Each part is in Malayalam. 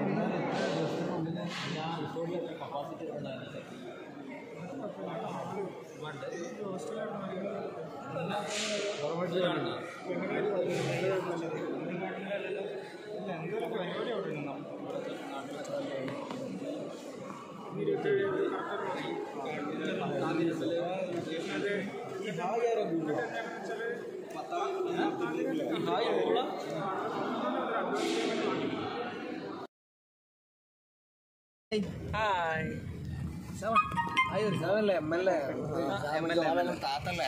ഹായ് അയ്യോ സാറല്ലേ എം എൽ എ താത്തല്ലേ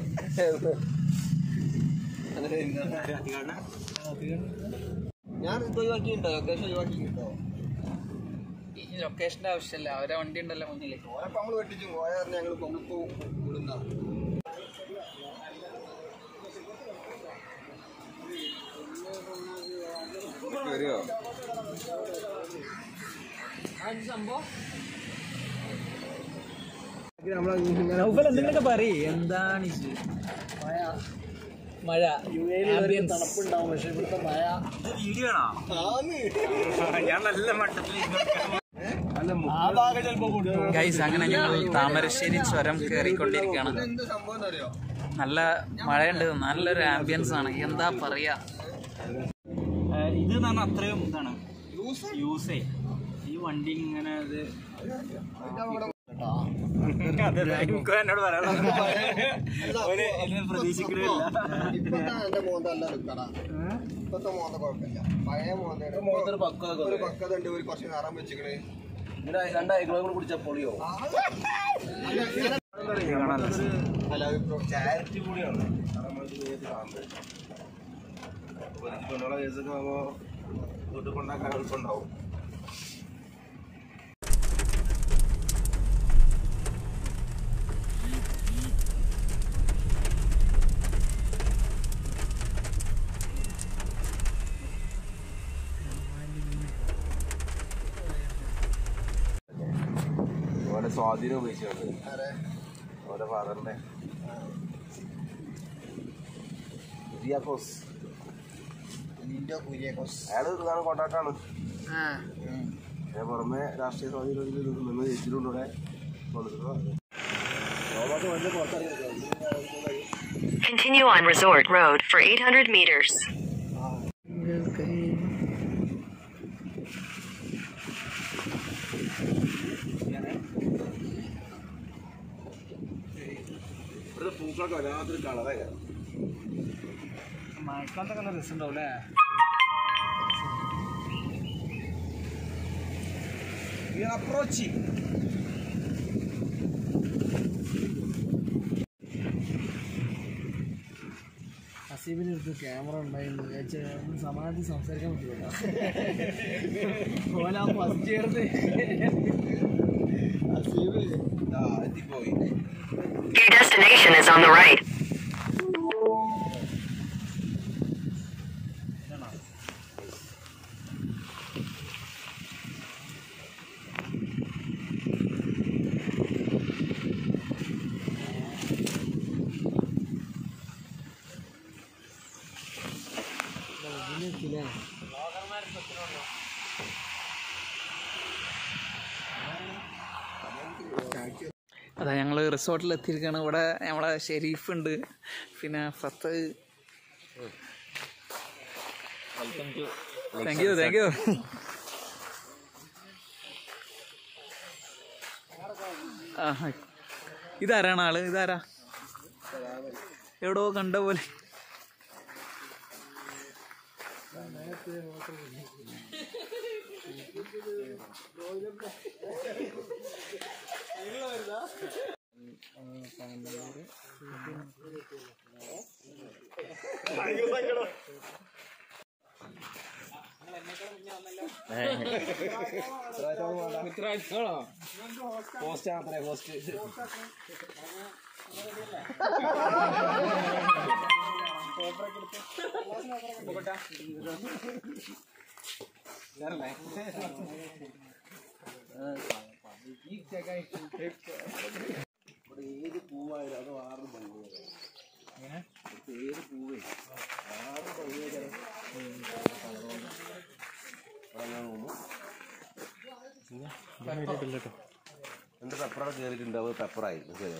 ഞാൻ ഇത് ഒഴിവാക്കിയിട്ടുണ്ടോ ലൊക്കേഷൻ ഒഴിവാക്കിയിട്ടുണ്ടോ ഈ ലൊക്കേഷന്റെ ആവശ്യമില്ല അവരെ വണ്ടി ഉണ്ടല്ലോ മുന്നിൽ ഓരപ്പം നമ്മൾ വെട്ടിച്ചു പോയ ഞങ്ങൾ പൊങ്ങിപ്പോ വിടുന്ന വരുമോ എന്തെങ്കിലുമൊക്കെ പറയ് എന്താണ് ഇത്? മഴ Ambience. തണുപ്പുണ്ടാവും പക്ഷെ ഇവിടുത്തെ മഴ ആ ഭാഗം ചിലപ്പോ ഗൈസ് അങ്ങനെ ഞങ്ങൾ താമരശ്ശേരി ചുരം കയറിക്കൊണ്ടിരിക്കുകയാണ് എന്ത് സംഭവം അറിയോ നല്ല മഴയുണ്ട് നല്ലൊരു ആംബിയൻസ് ആണ് എന്താ പറയാ ഇത് പറഞ്ഞാൽ അത്രയും ഇതാണ് യൂസേ ഈ വണ്ടി ഇങ്ങനെ ഇത് എനിക്ക് എന്നോട് പറയാനുള്ള പ്രതീക്ഷിക്കുന്നില്ല ഇപ്പത്തെ എന്റെ മോന്ത അല്ല നിക്കടാ ഇപ്പത്തെ മോന്ത കുഴപ്പമില്ല പഴയ മോന്ത ഒരു പക്വത ഉണ്ട് ഒരു കുറച്ച് നിറം വെച്ചിക്കണ് രണ്ടായിരം കുടിച്ചാൽ പൊളിയോ അല്ല ചാരിറ്റി കൂടിയാണ് പെണ്ണുള്ള കേസൊക്കെ ആകുമ്പോൾ തൊട്ട് കൊണ്ടാക്കാൻ എളുപ്പമുണ്ടാവും ഓരോ സ്വാധീനം ഉപയോഗിച്ചുകൊണ്ട് ഓരോ ഫാദറിന്റെ കുര്യാക്കോസ് നിന്റെ കുര്യേക്കോസ് അയാള് പ്രധാന കോണ്ടാക്ടാണ് അതിന് പുറമെ രാഷ്ട്രീയ സ്വാധീനത്തിൽ നിന്ന് ജയിച്ചിട്ടുണ്ട് ഇവിടെ കൊണ്ടുവരുന്നത് Continue on Resort Road for 800 meters. ഇവിടുത്തെ പൂക്കളൊക്കെ വല്ലാത്തൊരു കളറായി മഴക്കാലത്തൊക്കെ നല്ല രസമുണ്ടാവും അല്ലേ അപ്രോച്ച് ഹസീബിന് അടുത്ത് ക്യാമറ ഉണ്ടായിരുന്നു വിചാരിച്ച ഒന്ന് സമാധി സംസാരിക്കാൻ പറ്റില്ല ഓല ഫസ്റ്റ് ചേർത്ത് Haseeb എത്തിപ്പോയി Your destination is on the right. അതാ ഞങ്ങൾ റിസോർട്ടിൽ എത്തിയിരിക്കുകയാണ് ഇവിടെ നമ്മളെ ഷെരീഫ് ഉണ്ട് പിന്നെ ഫത്ത് താങ്ക് യു താങ്ക് യു ആ ഇതാരാണ് ആള് ഇതാരാ എവിടോ കണ്ട പോലെ പോസ്റ്റ് മാത്രമേ പോസ്റ്റ് ഏത് പൂവായാലും അത് ആറ് ഭംഗി ഏത് പൂവേ ആറ് ഭംഗി രണ്ട് പെപ്പറൊക്കെ കയറിയിട്ടുണ്ട് അത് പെപ്പറായിരുന്നു ശരി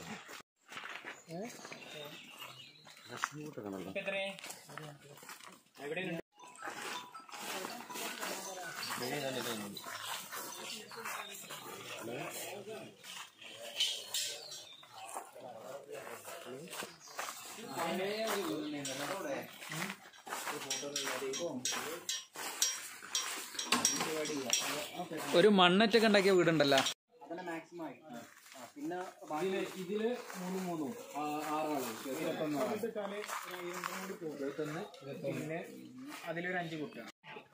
ഒരു മണ്ണറ്റൊക്കെ ഉണ്ടാക്കിയ വീടുണ്ടല്ലോ പിന്നെ അതിലൊരു അഞ്ച് കുട്ടിയാണ്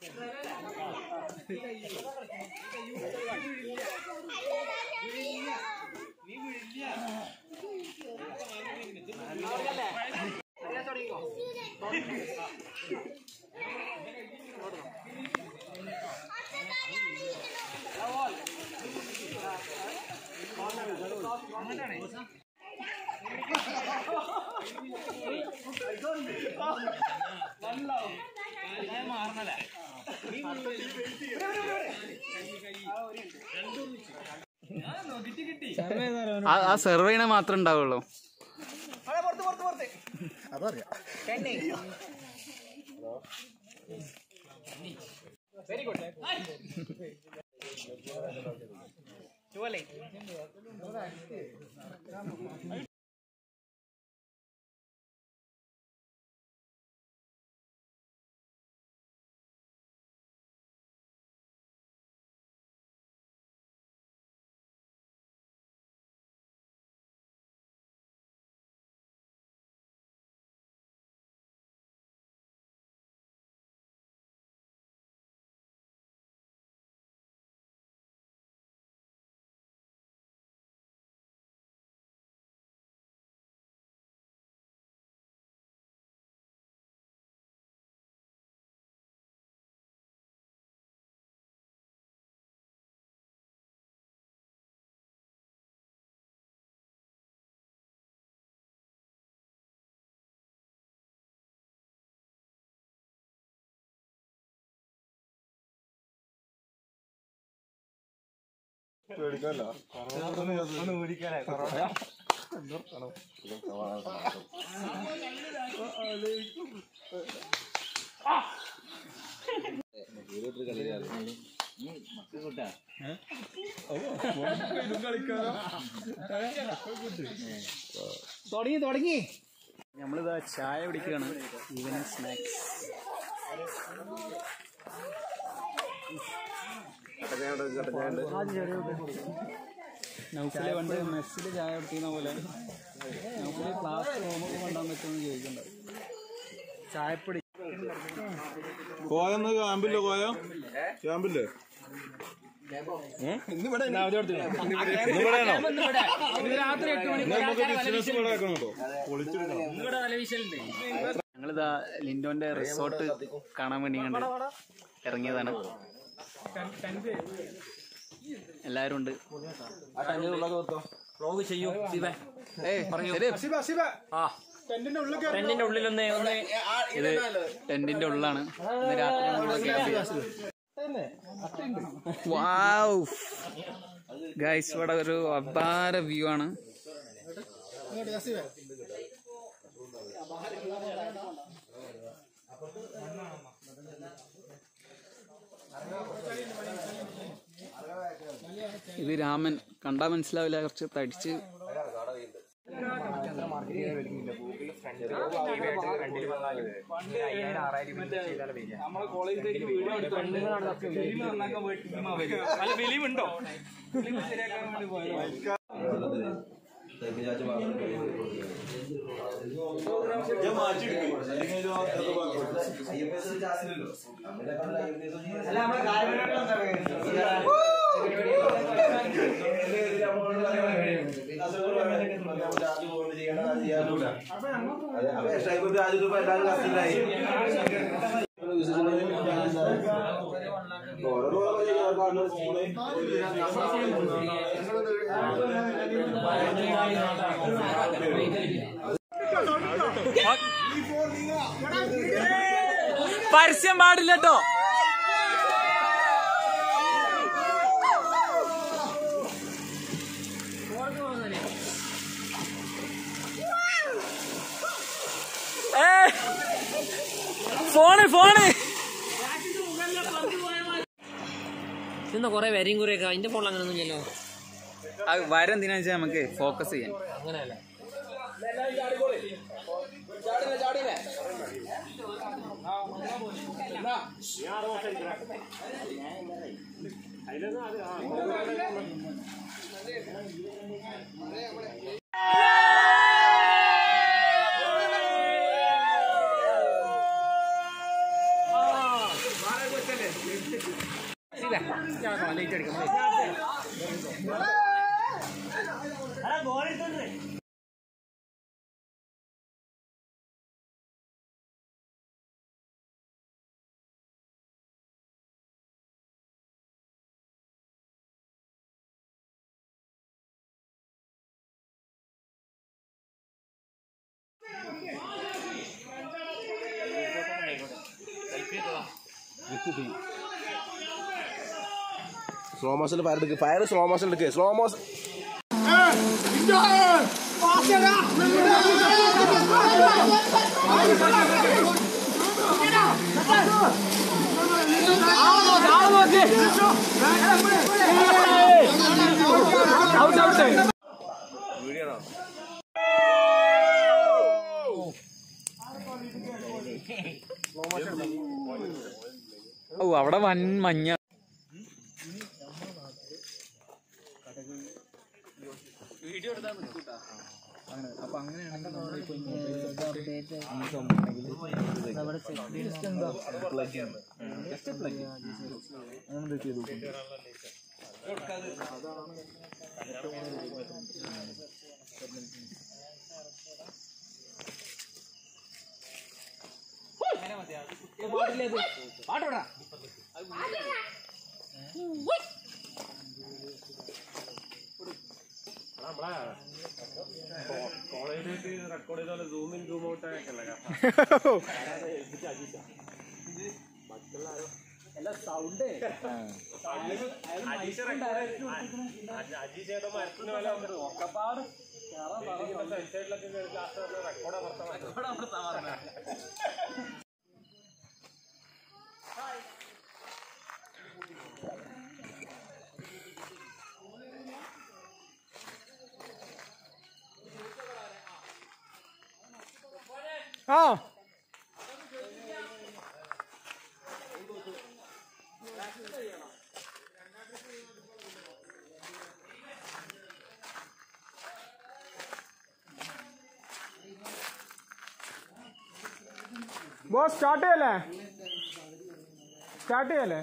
ആ- ആ സെർവ് ചെയ്യണ മാത്രമേ ഉണ്ടാവുള്ളൂ തുടങ്ങി തുടങ്ങി നമ്മളിതാ ചായ കുടിക്കുകയാണ് ഈവനിങ് സ്നാക്സ് നൗഫിലെ പണ്ട് മെസ്സിൽ ചായ കുടിക്കുന്ന പോലെ നൗഫില് ക്ലാസ് റൂമൊക്കെ കൊണ്ടുപോകാൻ പറ്റുമെന്ന് ചോദിക്കണ്ട ചായപ്പൊടി കോയൊന്ന് ക്യാമ്പില്ലേ കോയ ക്യാമ്പില്ലേ രാത്രി എട്ട് ഞങ്ങളിതാ ലിൻഡോന്റെ റിസോർട്ട് കാണാൻ വേണ്ടി കണ്ട് ഇറങ്ങിയതാണ് എല്ലാരും ഉണ്ട് ടെന്റിന്റെ ഉള്ളിലൊന്ന് ഒന്ന് ഇത് ടെന്റിന്റെ ഉള്ളിലാണ് ഇന്ന് രാത്രി നമ്മള് ക്യാമ്പ് വാവ് ഗൈസ് ഇവിടെ ഒരു അപാര വ്യൂ ആണ് ഇത് രാമൻ കണ്ടാ മനസ്സിലാവില്ല കുറച്ച് തടിച്ച് പരസ്യം പാടില്ല കേട്ടോ ഫോണ് ഫോണ് ഇന്ന് കുറെ വരെയും കുറെയൊക്കെ അതിന്റെ ഫോണിൽ അങ്ങനെ ഒന്നുമില്ലല്ലോ വരം എന്തിനാ വെച്ചാൽ നമുക്ക് ഫോക്കസ് ചെയ്യാൻ അങ്ങനെയല്ല സ്ലോ മോഷൻ ഫയർ എടുക്കുക ഫയർ സ്ലോ മോഷൻ എടുക്കുക സ്ലോ മോഷൻ ഓ അവിടെ വൻ മഞ്ഞ ബോസ് സ്റ്റാർട്ട് ചെയ്യല്ലേ സ്റ്റാർട്ട് ചെയ്യല്ലേ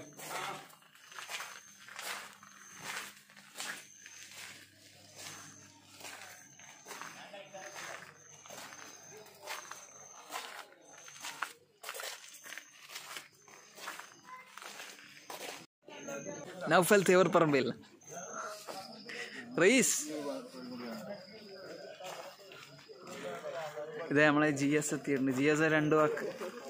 നൗഫൽ തേവർ പറമ്പിൽ റീസ് ഇത് നമ്മളെ ജി എസ് എത്തിയിട്ടുണ്ട് ജി എസ് രണ്ടു വാക്ക്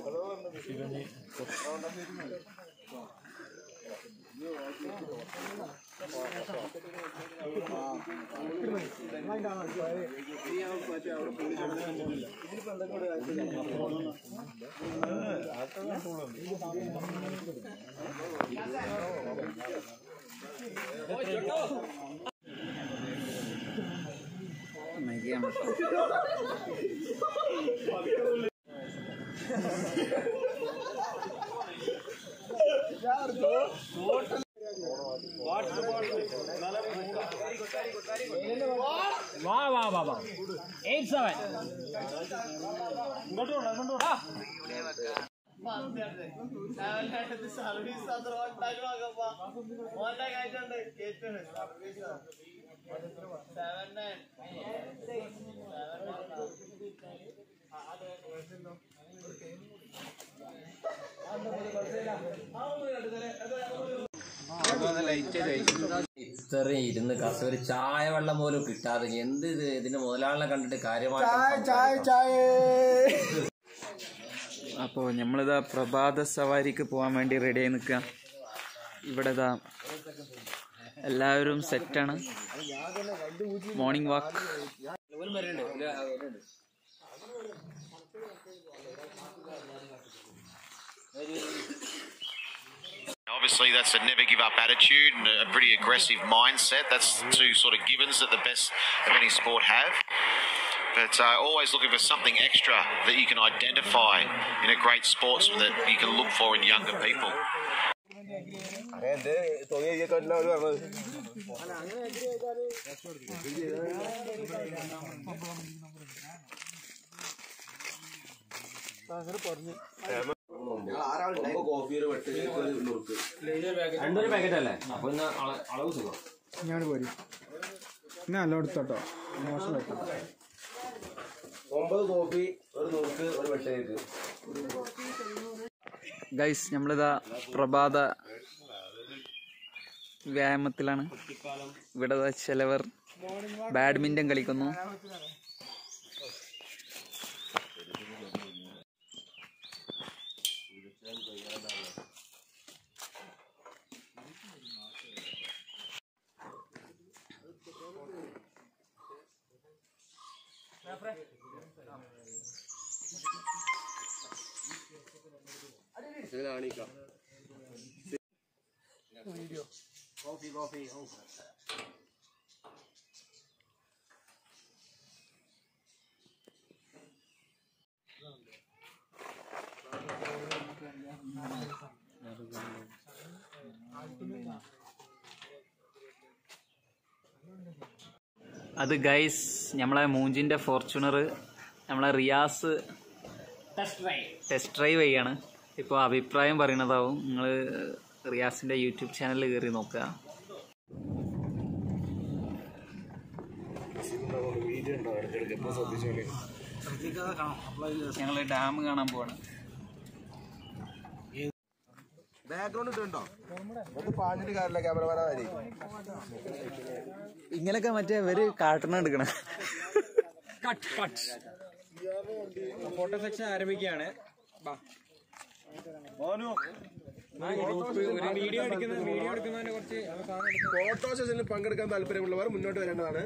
നയിക്കാൻ വാ വാ വാ വാ എയ്റ്റ് സെവൻ ഇത്രയും ഇരുന്ന് കർഷകർ ഒരു ചായ വെള്ളം പോലും കിട്ടാതെ എന്ത് ഇത് ഇതിന്റെ മുതലാളിനെ കണ്ടിട്ട് കാര്യമായിട്ട് അപ്പോൾ നമ്മളിതാ പ്രഭാത സവാരിക്ക് പോകാൻ വേണ്ടി റെഡി ആയി നിൽക്കുക ഇവിടെ ഇതാ എല്ലാവരും സെറ്റാണ് morning walk Obviously, that's a never give up attitude and a pretty aggressive mindset. That's two sort of givens that the best of any sport have. But uh, always looking for something extra that you can identify in a great sportsman that you can look for in younger people. എന്റെ തോന്നിയൊക്കെ പറഞ്ഞത് കോഫി ഒരു വെട്ട് ഒരു നുറുക്ക് രണ്ടൊരു പാക്കറ്റ് അല്ലേ അപ്പൊ ഇന്ന് അളവ് സുഖം ഞാൻ പോരി പിന്നെ നല്ല എടുത്തോട്ടോ മോശം വെക്കണം ഒമ്പത് കോഫി ഒരു നുറുക്ക് ഒരു വെട്ടേക്ക് ഗൈസ് നമ്മളിതാ പ്രഭാത വ്യായാമത്തിലാണ് ഇവിടെ ദാ ചിലവർ ബാഡ്മിൻ്റൺ കളിക്കുന്നു അത് ഗൈസ് നമ്മളെ മൂഞ്ചിന്റെ ഫോർച്യൂണർ നമ്മളെ റിയാസ് ടെസ്റ്റ് ഡ്രൈവ് ചെയ്യാണ് ഇപ്പോൾ അഭിപ്രായം പറയണതാവും നിങ്ങൾ റിയാസിന്റെ യൂട്യൂബ് ചാനലിൽ കയറി നോക്കുക ഞങ്ങൾ ഡാം കാണാൻ പോവാണ് ബാക്ക്ഗ്രൗണ്ട് ഇട്ടുണ്ടോ നമുക്ക് പാഞ്ഞിട്ട് കാര്യമില്ല ക്യാമറമാരെ ഇങ്ങനെയൊക്കെ മറ്റേ ഇവര് കാട്ടണ എടുക്കണ ഫോട്ടോ സെക്ഷൻ ആരംഭിക്കുകയാണ് ഒരു വീഡിയോ എടുക്കുന്ന വീഡിയോ എടുക്കുന്നതിനെ കുറച്ച് ഫോട്ടോ സെഷനിൽ പങ്കെടുക്കാൻ താല്പര്യമുള്ളവർ മുന്നോട്ട് വരേണ്ടതാണ്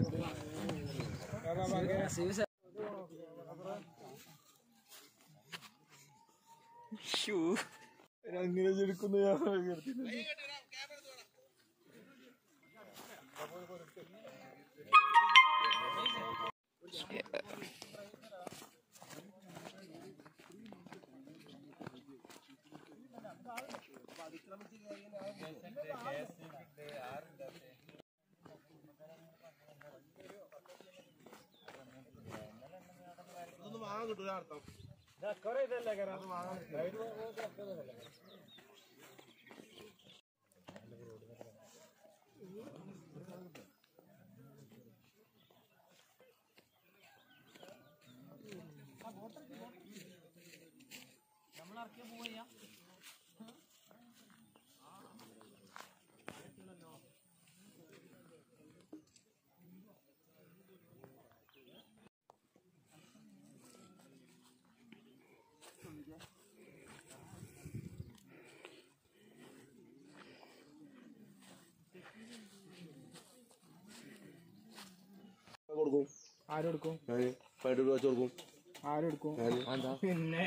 കൊടുക്കും ആരെടുക്കും പതിനെട്ട് രൂപ വെച്ച് കൊടുക്കും ആരെടുക്കും പിന്നെ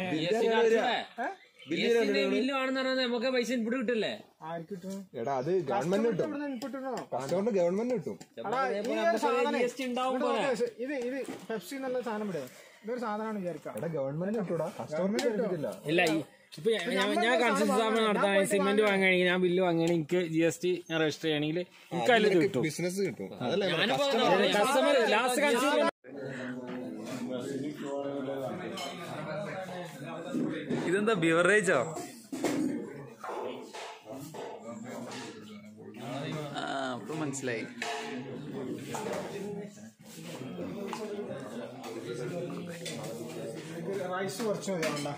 ബില്ല് ആണെന്ന് പറഞ്ഞാൽ നമുക്ക് പൈസ ഇവിടെ കിട്ടില്ലേ ആർക്ക് കിട്ടും എടാ അത് ഗവൺമെന്റ് കിട്ടും ഇൻപുട്ടിനോ കസ്റ്റമറിന് ഗവൺമെന്റ് കിട്ടും ഉണ്ടാവും പോലെ ഇത് ഇത് പെപ്സി എന്നുള്ള സാധനം ഇവിടെ ഇതൊരു സാധനമാണ് വിചാരിക്കാം എടാ ഗവൺമെന്റ് കിട്ടൂടാ കസ്റ്റമറിന് കിട്ടില്ല ഇല്ല ഈ- ഇപ്പൊ ഞാൻ- ഞാൻ ഞാൻ കൺസൾട്ട് സ്ഥാപനം നടത്താൻ സിമെന്റ് വാങ്ങുകയാണെങ്കിൽ ഞാൻ ബില്ല് വാങ്ങുകയാണെങ്കിൽ എനിക്ക് ജി എസ് ടി ഞാൻ രജിസ്റ്റർ ചെയ്യണമെങ്കിൽ എനിക്ക് അതിൽ ഇത് കിട്ടും ബിസിനസ് കിട്ടും അതല്ലേ കസ്റ്റമർ ലാസ്റ്റ് കൺസ്യൂമർ ഇതെന്താ ബിവറേജോ ആ അപ്പൊ മനസ്സിലായി റൈസ് കുറച്ച് മതി വേണ്ട